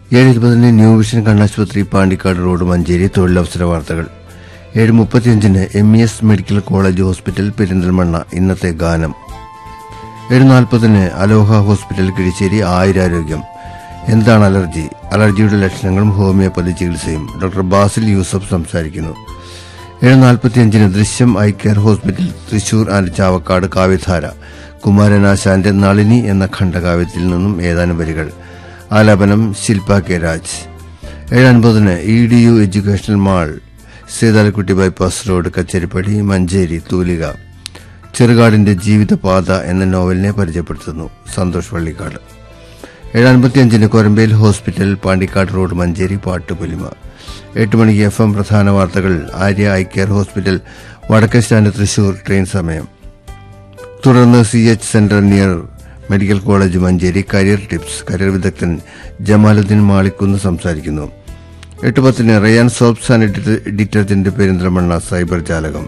ഏഴ് ഇരുപതിന് new vision കണ്ണാശുപത്രി പാണ്ടിക്കാട് റോഡ് മഞ്ചേരി തൊഴിലവസര വാർത്തകൾ ഏഴ് മുപ്പത്തിയഞ്ചിന് M E S medical college hospital Perinthalmanna ഇന്നത്തെ ഗാനം ഏഴ് നാൽപ്പതിന് അലോഹ ഹോസ്പിറ്റൽ കിഴിശ്ശേരി ആയുരാരോഗ്യം എന്താണ് അലർജി അലർജിയുടെ ലക്ഷണങ്ങളും ഹോമിയോപ്പതി ചികിത്സയും ഡോക്ടർ ബാസിൽ യൂസഫ് സംസാരിക്കുന്നു ഏഴ് നാൽപ്പത്തിയഞ്ചിന് Drishyam eye care hospital Thrissur and Chavakkad കാവ്യധാര കുമാരനാശാന്റെ നളിനി എന്ന ഖണ്ഡകാവ്യത്തിൽ നിന്നും ഏതാനും വരികൾ ആലാപനം ശില്പ കെ രാജ് ഏഴ് അൻപതിന് E D U educational mall സീതാലക്കുട്ടി ബൈപ്പാസ് റോഡ് കച്ചേരിപ്പടി മഞ്ചേരി തൂലിക ചെറുകാടിന്റെ ജീവിതപാത എന്ന നോവലിനെ പരിചയപ്പെടുത്തുന്നു സന്തോഷ് വള്ളിക്കാട് ഏഴ് അൻപത്തിയഞ്ചിന് കൊരമ്പയിൽ ഹോസ്പിറ്റൽ പാണ്ടിക്കാട് റോഡ് മഞ്ചേരി പാട്ടുപുലിമ എട്ട് മണിക്ക് എഫ് എം പ്രധാന വാർത്തകൾ ആര്യ ഐ കെയർ ഹോസ്പിറ്റൽ വടക്കേ സ്റ്റാൻഡ് തൃശൂർ ട്രെയിൻ സമയം തുടർന്ന് C H centre near medical college Manjeri career tips career വിദഗ്ധൻ ജമാലുദ്ദീൻ മാളിക്കുന്ന് സംസാരിക്കുന്നു എട്ട് പത്തിന് Rayan soaps and deter- detergent Perinthalmanna cyber ജാലകം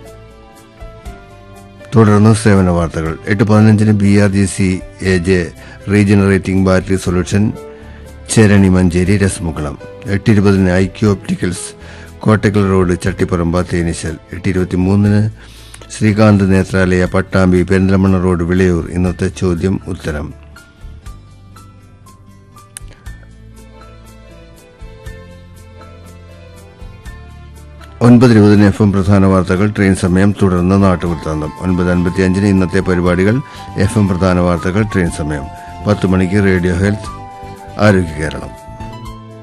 തുടർന്ന് സേവന വാർത്തകൾ എട്ട് പതിനഞ്ചിന് B R G C A J regenerating battery solution Cherani Manjeri രസ്മുകുളം എട്ട് ഇരുപതിന് IQ opticals Kottakkal road Chattiparamba തേനീശൽ എട്ട് ഇരുപത്തി മൂന്നിന് ശ്രീകാന്ത് നേത്രാലയ പട്ടാമ്പി പെരിന്തൽമണ്ണ റോഡ് വിളയൂർ ഇന്നത്തെ ചോദ്യം ഉത്തരം ഒൻപത് ഇരുപതിന് എഫ് എം പ്രധാന വാർത്തകൾ ട്രെയിൻ സമയം തുടർന്ന് നാട്ടുവൃത്താന്തം ഒൻപത് അൻപത്തിയഞ്ചിന് ഇന്നത്തെ പരിപാടികൾ എഫ് എം പ്രധാന വാർത്തകൾ ട്രെയിൻ സമയം പത്ത് മണിക്ക് റേഡിയോ ഹെൽത്ത് ആരോഗ്യ കേരളം